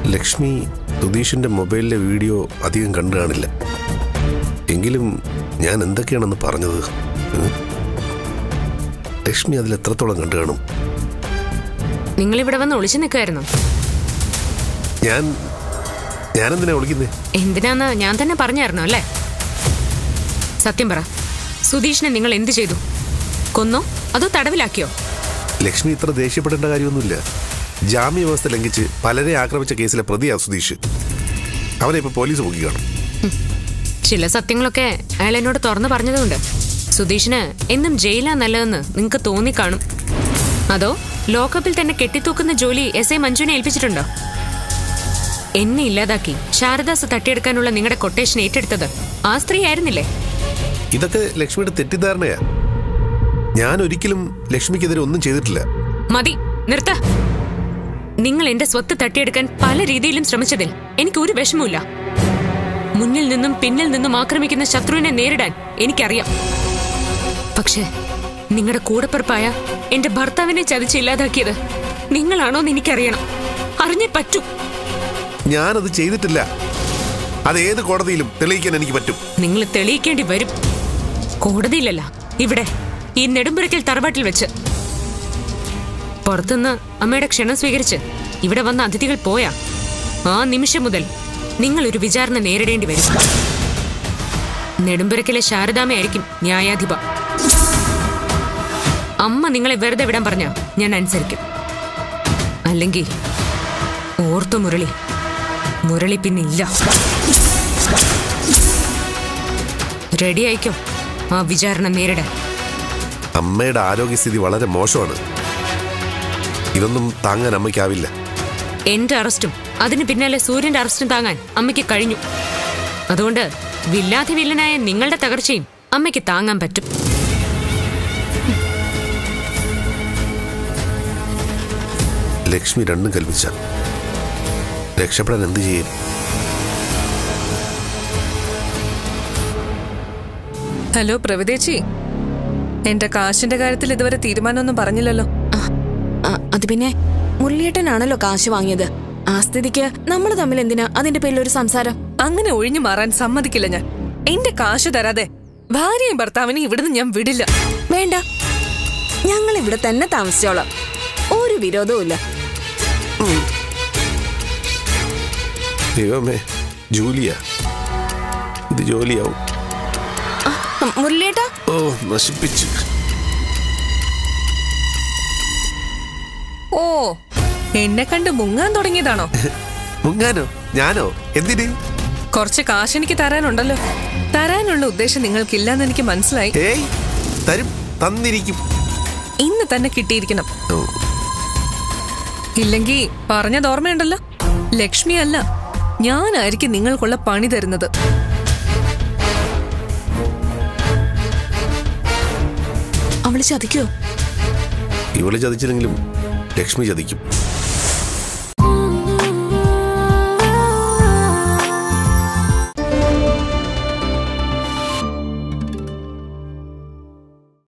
Lakshmi സുധീഷിന്റെ മൊബൈലിലെ video അധികം കണ്ടു കാണില്ല എങ്കിലും ഞാൻ എന്തൊക്കെയാണെന്ന് പറഞ്ഞത് ഉം. ലക്ഷ്മി അതിൽ എത്രത്തോളം കണ്ടു കാണും നിങ്ങൾ ഇവിടെ വന്ന് ഒളിച്ചു നിൽക്കുമായിരുന്നു ഞാൻ ഞാനെന്തിനാ വിളിക്കുന്നേ എന്തിനാന്ന് ഞാൻ തന്നെ പറഞ്ഞായിരുന്നു അല്ലേ സത്യം പറ സുധീഷിനെ നിങ്ങൾ എന്ത് ചെയ്തു കൊന്നോ അതോ തടവിലാക്കിയോ ലക്ഷ്മി ഇത്ര ദേഷ്യപ്പെടേണ്ട കാര്യമൊന്നുമില്ല ജാമ്യ വ്യവസ്ഥ ലംഘിച്ച് പലരെ ആക്രമിച്ച കേസിലെ പ്രതിയാ സുധീഷ് അവനെ ഇപ്പൊ പോലീസ് പൊക്കി കാണും ചില സത്യങ്ങളൊക്കെ അയാൾ എന്നോട് തുറന്നു പറഞ്ഞതുകൊണ്ട് സുധീഷിന് എന്നും ജയിലാ നല്ലതെന്ന് നിങ്ങൾക്ക് തോന്നിക്കാണും അതോ ലോക്കപ്പിൽ തന്നെ കെട്ടിത്തൂക്കുന്ന ജോലി എസ് ഐ മഞ്ജുവിനെ ഏൽപ്പിച്ചിട്ടുണ്ടോ എന്നെ ഇല്ലാതാക്കി ശാരദാസ് തട്ടിയെടുക്കാനുള്ള നിങ്ങളുടെ കൊട്ടേഷൻ ഏറ്റെടുത്തത് ആ സ്ത്രീ ആയിരുന്നില്ലേ ഇതൊക്കെ ലക്ഷ്മിയുടെ തെറ്റിദ്ധാരണയാ ഞാൻ ഒരിക്കലും ലക്ഷ്മിക്കെതിരെ ഒന്നും ചെയ്തിട്ടില്ല മതി നിർത്ത നിങ്ങൾ എന്റെ സ്വത്ത് തട്ടിയെടുക്കാൻ പല രീതിയിലും ശ്രമിച്ചതിൽ എനിക്ക് ഒരു വിഷമവുമില്ല മുന്നിൽ നിന്നും പിന്നിൽ നിന്നും ആക്രമിക്കുന്ന ശത്രുവിനെ നേരിടാൻ എനിക്കറിയാം പക്ഷേ നിങ്ങളുടെ കൂടപ്പിറപ്പായ എന്റെ ഭർത്താവിനെ ചതിച്ച് ഇല്ലാതാക്കിയത് നിങ്ങളാണോന്ന് എനിക്കറിയണം അറിഞ്ഞേ പറ്റൂ ഞാനത് ചെയ്തിട്ടില്ല അത് ഏത് കോടതിയിലും തെളിയിക്കാൻ എനിക്ക് പറ്റും നിങ്ങൾ തെളിയിക്കേണ്ടി വരും കോടതിയിലല്ല ഇവിടെ ഈ നെടുമ്പുരയ്ക്കൽ തറവാട്ടിൽ വെച്ച് പുറത്തുനിന്ന് അമ്മയുടെ ക്ഷണം സ്വീകരിച്ച് ഇവിടെ വന്ന അതിഥികൾ പോയാ ആ നിമിഷം മുതൽ നിങ്ങൾ ഒരു വിചാരണ നേരിടേണ്ടി വരും നെടുമ്പുരയ്ക്കലെ ശാരദാമയായിരിക്കും ന്യായാധിപ അമ്മ നിങ്ങളെ വെറുതെ വിടാൻ പറഞ്ഞ ഞാൻ അനുസരിക്കും അല്ലെങ്കിൽ ഓർത്തു മുരളി മുരളി പിന്നെ ഇല്ല റെഡി ആയിക്കോ ആ വിചാരണ നേരിടാൻ അമ്മയുടെ ആരോഗ്യസ്ഥിതി വളരെ മോശമാണ് ഇതൊന്നും താങ്ങാൻ അമ്മയ്ക്കാവില്ല എന്റെ അറസ്റ്റും അതിന് പിന്നാലെ സൂര്യന്റെ അറസ്റ്റും താങ്ങാൻ അമ്മയ്ക്ക് കഴിഞ്ഞു അതുകൊണ്ട് വില്ലാതി വില്ലനായ നിങ്ങളുടെ തകർച്ചയും അമ്മയ്ക്ക് താങ്ങാൻ പറ്റും ലക്ഷ്മി രണ്ടും കൽപ്പിച്ച രക്ഷപ്പെടാൻ എന്ത് ചെയ്യും ഹലോ പ്രവിതേച്ചി എന്റെ കാശിന്റെ കാര്യത്തിൽ ഇതുവരെ തീരുമാനമൊന്നും പറഞ്ഞില്ലല്ലോ ആ, അത് പിന്നെ മുരളിയേട്ടനാണല്ലോ കാശ് വാങ്ങിയത് ആ സ്ഥിതിക്ക് നമ്മൾ തമ്മിൽ എന്തിനാ അതിന്റെ പേരിൽ ഒരു സംസാരം അങ്ങനെ ഒഴിഞ്ഞു മാറാൻ സമ്മതിക്കില്ല ഞാൻ എന്റെ കാശ് തരാതെ ഭാര്യയും ഭർത്താവിനെയും ഇവിടുന്ന് ഞാൻ വിടില്ല വേണ്ട ഞങ്ങൾ ഇവിടെ തന്നെ താമസിച്ചോളാം ഒരു വിരോധവും ഇല്ല ദൈവമേ ജൂലിയ ഇത് ജോലിയാവും ഉം, മുരളിയേട്ടാ ഓ നശിപ്പിച്ചു ഓ എന്നെ കണ്ട് മുങ്ങാൻ തുടങ്ങിയതാണോ മുങ്ങാനോ ഞാനോ എന്തിന് കുറച്ച് കാശ് എനിക്ക് തരാനുണ്ടല്ലോ തരാനുള്ള ഉദ്ദേശം നിങ്ങൾക്കില്ലെന്ന് എനിക്ക് മനസ്സിലായി ഏയ് തരും തന്നിരിക്കും ഇന്ന് തന്നെ കിട്ടിയിരിക്കണം ഓ, ഇല്ലെങ്കി പറഞ്ഞത് ഓർമ്മയുണ്ടല്ലോ ലക്ഷ്മി അല്ല ഞാനായിരിക്കും നിങ്ങൾക്കുള്ള പണി തരുന്നത് അവള് ചതിക്കോ ഇവള് ചതിച്ചില്ലെങ്കിലും ലക്ഷ്മി ചതിക്കും